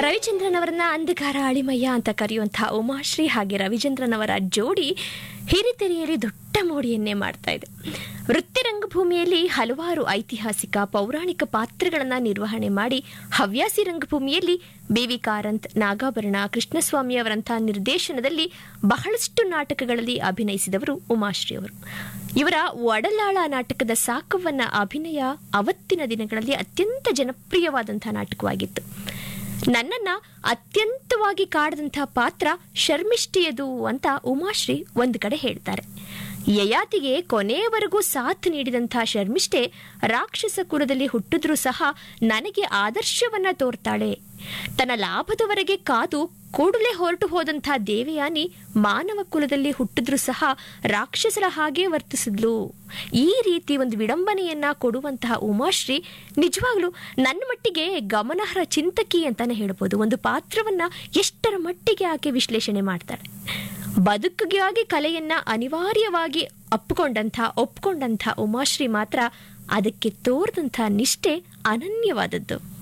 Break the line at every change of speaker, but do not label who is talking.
ರವಿಚಂದ್ರನ್ ಅವರನ್ನ ಅಂಧಕಾರ ಅಳಿಮಯ್ಯ ಅಂತ ಕರೆಯುವಂತಹ ಉಮಾಶ್ರೀ ಹಾಗೆ ರವಿಚಂದ್ರನ್ ಅವರ ಜೋಡಿ ಹಿರಿತೆರೆಯಲ್ಲಿ ದೊಡ್ಡ ಮೋಡಿಯನ್ನೇ ಮಾಡ್ತಾ ಇದೆ ವೃತ್ತಿ ರಂಗಭೂಮಿಯಲ್ಲಿ ಹಲವಾರು ಐತಿಹಾಸಿಕ ಪೌರಾಣಿಕ ಪಾತ್ರಗಳನ್ನ ನಿರ್ವಹಣೆ ಮಾಡಿ ಹವ್ಯಾಸಿ ರಂಗಭೂಮಿಯಲ್ಲಿ ಬೇವಿ ಕಾರಂತ್ ನಾಗಾಭರಣ ಕೃಷ್ಣಸ್ವಾಮಿ ಅವರಂಥ ನಿರ್ದೇಶನದಲ್ಲಿ ಬಹಳಷ್ಟು ನಾಟಕಗಳಲ್ಲಿ ಅಭಿನಯಿಸಿದವರು ಉಮಾಶ್ರೀ ಅವರು ಇವರ ಒಡಲಾಳ ನಾಟಕದ ಸಾಕವನ್ನ ಅಭಿನಯ ಅವತ್ತಿನ ದಿನಗಳಲ್ಲಿ ಅತ್ಯಂತ ಜನಪ್ರಿಯವಾದಂತಹ ನಾಟಕವಾಗಿತ್ತು ನನ್ನನ್ನ ಅತ್ಯಂತವಾಗಿ ಕಾಡದಂಥ ಪಾತ್ರ ಶರ್ಮಿಷ್ಠಿಯದು ಅಂತ ಉಮಾಶ್ರೀ ಒಂದು ಕಡೆ ಹೇಳ್ತಾರೆ ಯಯಾತಿಗೆ ಕೊನೆಯವರೆಗೂ ಸಾಥ್ ನೀಡಿದಂಥ ಶರ್ಮಿಷ್ಠೆ ರಾಕ್ಷಸ ಕುಲದಲ್ಲಿ ಹುಟ್ಟಿದ್ರೂ ಸಹ ನನಗೆ ಆದರ್ಶವನ್ನ ತೋರ್ತಾಳೆ ತನ್ನ ಲಾಭದವರೆಗೆ ಕಾದು ಕೂಡಲೇ ಹೊರಟು ಹೋದಂಥ ದೇವಯಾನಿ ಮಾನವ ಕುಲದಲ್ಲಿ ಹುಟ್ಟಿದ್ರೂ ಸಹ ರಾಕ್ಷಸರ ಹಾಗೆ ವರ್ತಿಸಿದ್ಲು ಈ ರೀತಿ ಒಂದು ವಿಡಂಬನೆಯನ್ನ ಕೊಡುವಂತಹ ಉಮಾಶ್ರೀ ನಿಜವಾಗ್ಲೂ ನನ್ನ ಮಟ್ಟಿಗೆ ಗಮನಾರ್ಹ ಚಿಂತಕಿ ಅಂತಾನೆ ಹೇಳ್ಬೋದು ಒಂದು ಪಾತ್ರವನ್ನ ಎಷ್ಟರ ಮಟ್ಟಿಗೆ ಆಕೆ ವಿಶ್ಲೇಷಣೆ ಮಾಡ್ತಾಳೆ ಬದುಕಿಗಾಗಿ ಕಲೆಯನ್ನ ಅನಿವಾರ್ಯವಾಗಿ ಅಪ್ಪಿಕೊಂಡಂಥ ಒಪ್ಕೊಂಡಂಥ ಉಮಾಶ್ರೀ ಮಾತ್ರ ಅದಕ್ಕೆ ತೋರದಂಥ ನಿಷ್ಠೆ ಅನನ್ಯವಾದದ್ದು